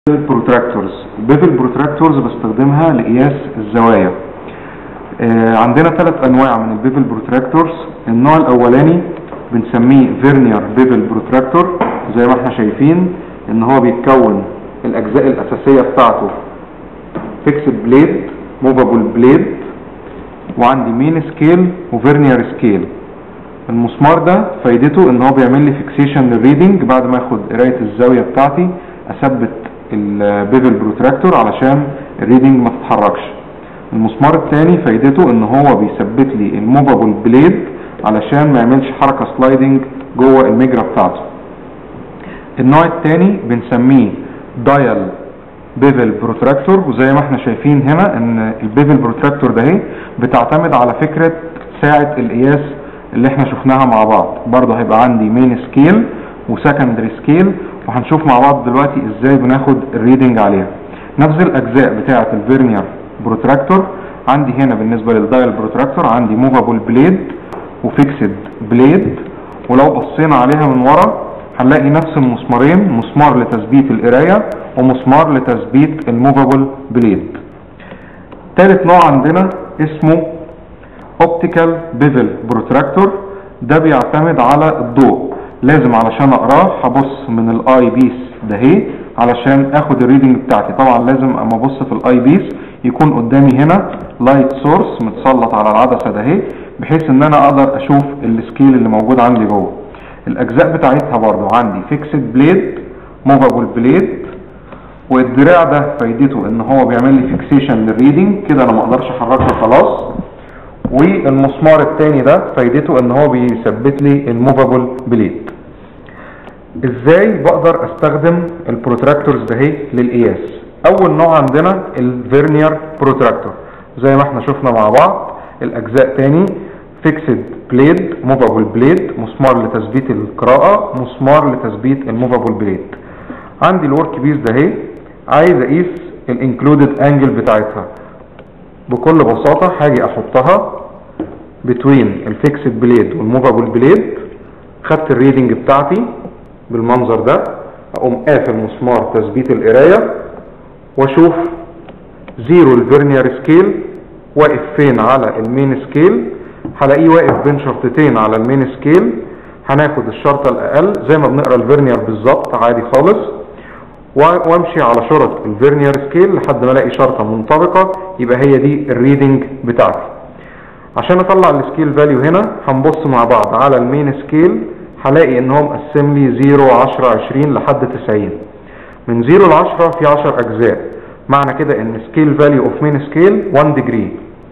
بروتراكتورز البيفل بروتراكتورز بستخدمها لقياس الزوايا آه، عندنا ثلاث انواع من البيفل بروتراكتورز النوع الاولاني بنسميه فيرنير بيفل بروتراكتور زي ما احنا شايفين ان هو بيتكون الاجزاء الاساسيه بتاعته فيكسد بليد موفابل بليد وعندي مين سكيل وفيرنير سكيل المسمار ده فايدته ان هو بيعمل لي فيكسيشن للريدنج بعد ما اخد قرايه الزاويه بتاعتي اثبت البيفل بروتراكتور علشان الريدنج ما تتحركش المسمار الثاني فايدته ان هو بيثبت لي الموفابل بليد علشان ما يعملش حركه سلايدنج جوه المجرى بتاعته النوع الثاني بنسميه دايل بيفل بروتراكتور وزي ما احنا شايفين هنا ان البيفل بروتراكتور ده اهي بتعتمد على فكره ساعه القياس اللي احنا شفناها مع بعض برضه هيبقى عندي مين سكيل وسكندري سكيل وهنشوف مع بعض دلوقتي ازاي بناخد الريدنج عليها نفس الاجزاء بتاعه الفيرنير بروتراكتور عندي هنا بالنسبه للدايل بروتراكتور عندي موفابل بليد وفيكسد بليد ولو بصينا عليها من ورا هنلاقي نفس المسمارين مسمار لتثبيت القرايه ومسمار لتثبيت الموفابل بليد تالت نوع عندنا اسمه اوبتيكال بيفل بروتراكتور ده بيعتمد على الضوء لازم علشان اقراه هبص من الاي بيس ده اهي علشان اخد الريدنج بتاعتي طبعا لازم اما ابص في الاي بيس يكون قدامي هنا لايت سورس متسلط على العدسه ده اهي بحيث ان انا اقدر اشوف السكيل اللي موجود عندي جوه الاجزاء بتاعتها برضو عندي فيكسد بليد موفابل بليد والدراع ده فايدته ان هو بيعمل لي فيكسيشن للريدنج كده انا ما اقدرش احركه خلاص والمسمار التاني ده فايدته ان هو بيثبت لي الموفابل بليد ازاي بقدر استخدم البروتراكتورز ده اهي للقياس اول نوع عندنا الفيرنير بروتراكتور زي ما احنا شفنا مع بعض الاجزاء تاني فيكسد بليد موفابل بليد مسمار لتثبيت القراءة مسمار لتثبيت الموفابل بليد عندي الورك بيس ده اهي عايز اقيس الانكلودد انجل بتاعتها بكل بساطة هاجي احطها بتوين الفيكسد بليد والموفابل بليد خدت الريدنج بتاعتي بالمنظر ده اقوم قافل مسمار تثبيت القراية واشوف زيرو الفيرنير سكيل واقف فين على المين سكيل هلاقيه واقف بين شرطتين على المين سكيل هناخد الشرطة الاقل زي ما بنقرا الفيرنير بالظبط عادي خالص وامشي على شرط الفيرنير سكيل لحد ما الاقي شرطة منطبقة يبقى هي دي الريدنج بتاعتي عشان اطلع السكيل فاليو هنا هنبص مع بعض على المين سكيل هلاقي ان هو مقسم لي 0 10 20 لحد 90 من 0 ل 10 في 10 اجزاء معنى كده ان سكيل فاليو اوف مين سكيل 1 ديجري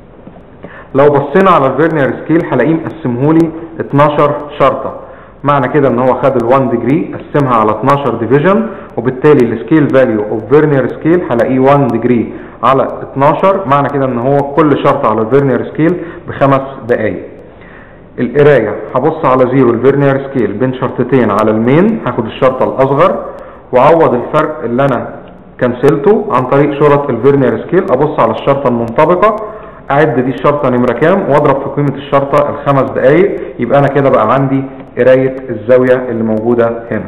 لو بصينا على الفيرنير سكيل هلاقيه مقسمهولي 12 شرطه معنى كده ان هو خد ال 1 ديجري قسمها على 12 ديفيجن وبالتالي السكيل فاليو اوف فيرنير سكيل هلاقيه 1 ديجري على 12 معنى كده ان هو كل شرطه على الفيرنير سكيل بخمس دقائق القرايه هبص على زيرو الفيرنير سكيل بين شرطتين على المين هاخد الشرطه الاصغر واعوض الفرق اللي انا كنسلته عن طريق شرط الفيرنير سكيل ابص على الشرطه المنطبقه اعد دي الشرطه نمره كام واضرب في قيمه الشرطه الخمس دقائق يبقى انا كده بقى عندي قرايه الزاويه اللي موجوده هنا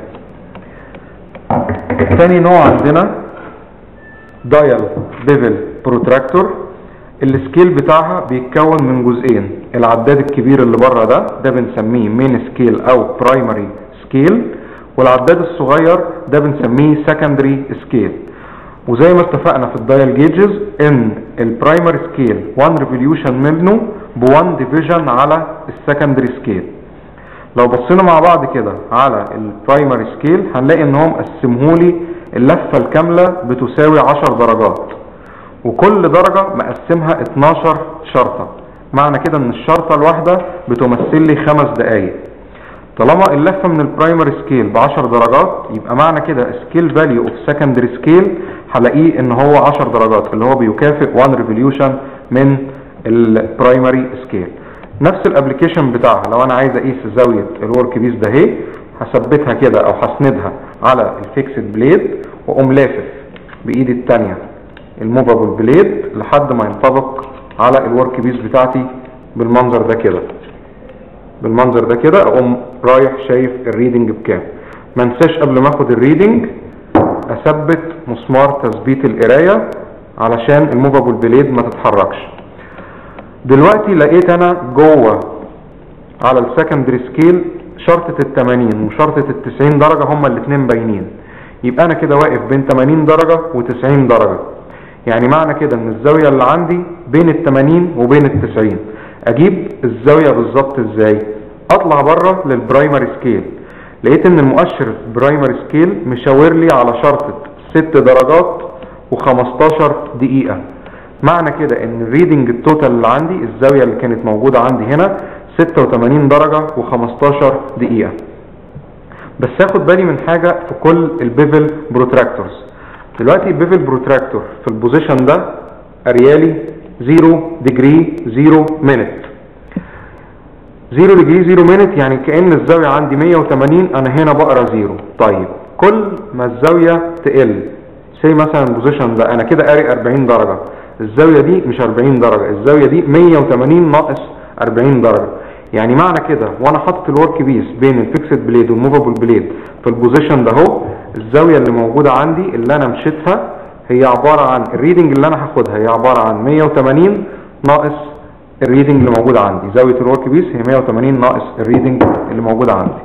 تاني نوع عندنا دايل بيفل بروتراكتور السكيل بتاعها بيتكون من جزئين العداد الكبير اللي بره ده ده بنسميه مين سكيل او برايمري سكيل والعداد الصغير ده بنسميه سكندري سكيل وزي ما اتفقنا في الدايل جيجز ان البرايمري سكيل 1 ريفوليوشن منه ب 1 ديفيجن على السكندري سكيل لو بصينا مع بعض كده على البرايمري سكيل هنلاقي ان هو مقسمهولي اللفه الكامله بتساوي 10 درجات وكل درجة مقسمها 12 شرطة معنى كده ان الشرطة الواحدة بتمثل لي خمس دقايق طالما اللفة من البرايمري سكيل ب 10 درجات يبقى معنى كده سكيل فاليو اوف سكندري سكيل هلاقيه ان هو 10 درجات اللي هو بيكافئ 1 ريفوليوشن من البرايمري سكيل نفس الابلكيشن بتاعها لو انا عايز اقيس زاوية الورك بيس ده اهي هثبتها كده او هسندها على الفيكسد بليد واقوم لافف بايدي التانية الموفابل بليد لحد ما ينطبق على الورك بيس بتاعتي بالمنظر ده كده بالمنظر ده كده اقوم رايح شايف الريدنج بكام ما انساش قبل ما اخد الريدنج اثبت مسمار تثبيت القرايه علشان الموفابل بليد ما تتحركش دلوقتي لقيت انا جوه على السكندري سكيل شرطة ال 80 وشرطة ال 90 درجة هما الاتنين باينين يبقى انا كده واقف بين 80 درجة و 90 درجة يعني معنى كده ان الزاوية اللي عندي بين ال 80 وبين ال 90 اجيب الزاوية بالظبط ازاي اطلع بره للبرايمري سكيل لقيت ان المؤشر برايمري سكيل مشاور لي على شرطة 6 درجات و15 دقيقة معنى كده ان الريدنج التوتال اللي عندي الزاوية اللي كانت موجودة عندي هنا 86 درجة و15 دقيقة بس اخد بالي من حاجة في كل البيفل بروتراكتورز دلوقتي البيفل بروتراكتور في البوزيشن ده اريالي 0 ديجري 0 مينت 0 ديجري 0 مينت يعني كأن الزاوية عندي 180 انا هنا بقرا 0 طيب كل ما الزاوية تقل سي مثلا البوزيشن ده انا كده قاري 40 درجة الزاوية دي مش 40 درجة الزاوية دي 180 ناقص 40 درجة يعني معنى كده وانا حاطط الورك بيس بين الفيكسد بليد والموفابل بليد في البوزيشن ده اهو الزاوية اللي موجودة عندي اللي انا مشيتها هي عبارة عن الريدنج اللي انا هاخدها هي عبارة عن 180 ناقص الريدنج اللي موجود عندي زاوية الورك بيس هي 180 ناقص الريدنج اللي موجود عندي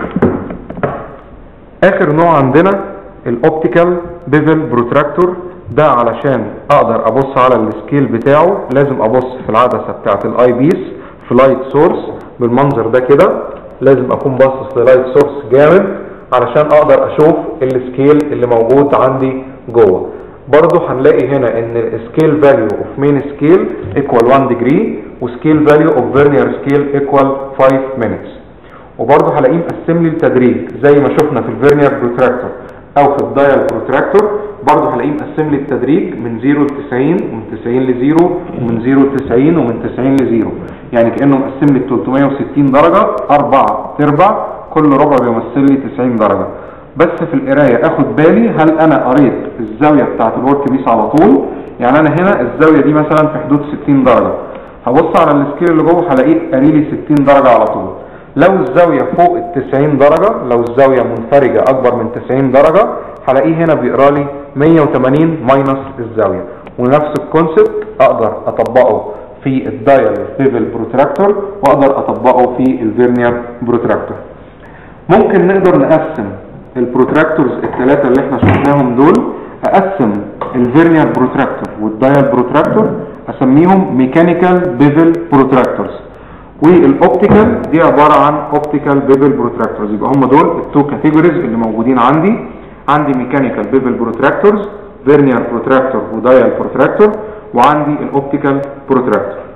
اخر نوع عندنا الاوبتيكال بيفل بروتراكتور ده علشان اقدر ابص على السكيل بتاعه لازم ابص في العدسة بتاعت الاي بيس في لايت سورس بالمنظر ده كده لازم اكون باصص للايت سورس جامد علشان اقدر اشوف السكيل اللي موجود عندي جوه برضو هنلاقي هنا ان السكيل فاليو اوف مين سكيل ايكوال 1 ديجري وسكيل فاليو اوف فيرنير سكيل ايكوال 5 مينتس وبرضو هلاقيه مقسم لي التدريج زي ما شفنا في الفيرنير بروتراكتور او في الدايل بروتراكتور برضو هلاقيه مقسم لي التدريج من 0 ل 90 ومن 90 ل 0 ومن 0 ل 90 ومن 90 ل 0 يعني كانه مقسم لي 360 درجه اربع تربع كل ربع بيمثل لي 90 درجه بس في القرايه اخد بالي هل انا قريت الزاويه بتاعت الورك بيس على طول يعني انا هنا الزاويه دي مثلا في حدود 60 درجه هبص على السكيل اللي جوه هلاقيه قاري لي 60 درجه على طول لو الزاوية فوق ال 90 درجة لو الزاوية منفرجة أكبر من 90 درجة هلاقيه هنا بيقرا لي 180 ماينس الزاوية ونفس الكونسبت أقدر أطبقه في الدايل بيفل بروتراكتور وأقدر أطبقه في الفيرنير بروتراكتور ممكن نقدر نقسم البروتراكتورز الثلاثة اللي احنا شفناهم دول أقسم الفيرنير بروتراكتور والدايل بروتراكتور أسميهم ميكانيكال بيفل بروتراكتورز والاوبتيكال دي عبارة عن اوبتيكال بيبل بروتراكتورز يبقى هم دول التو كاتيجوريز اللي موجودين عندي عندي ميكانيكال بيبل بروتراكتورز فيرنير بروتراكتور ودايل بروتراكتور وعندي الاوبتيكال بروتراكتور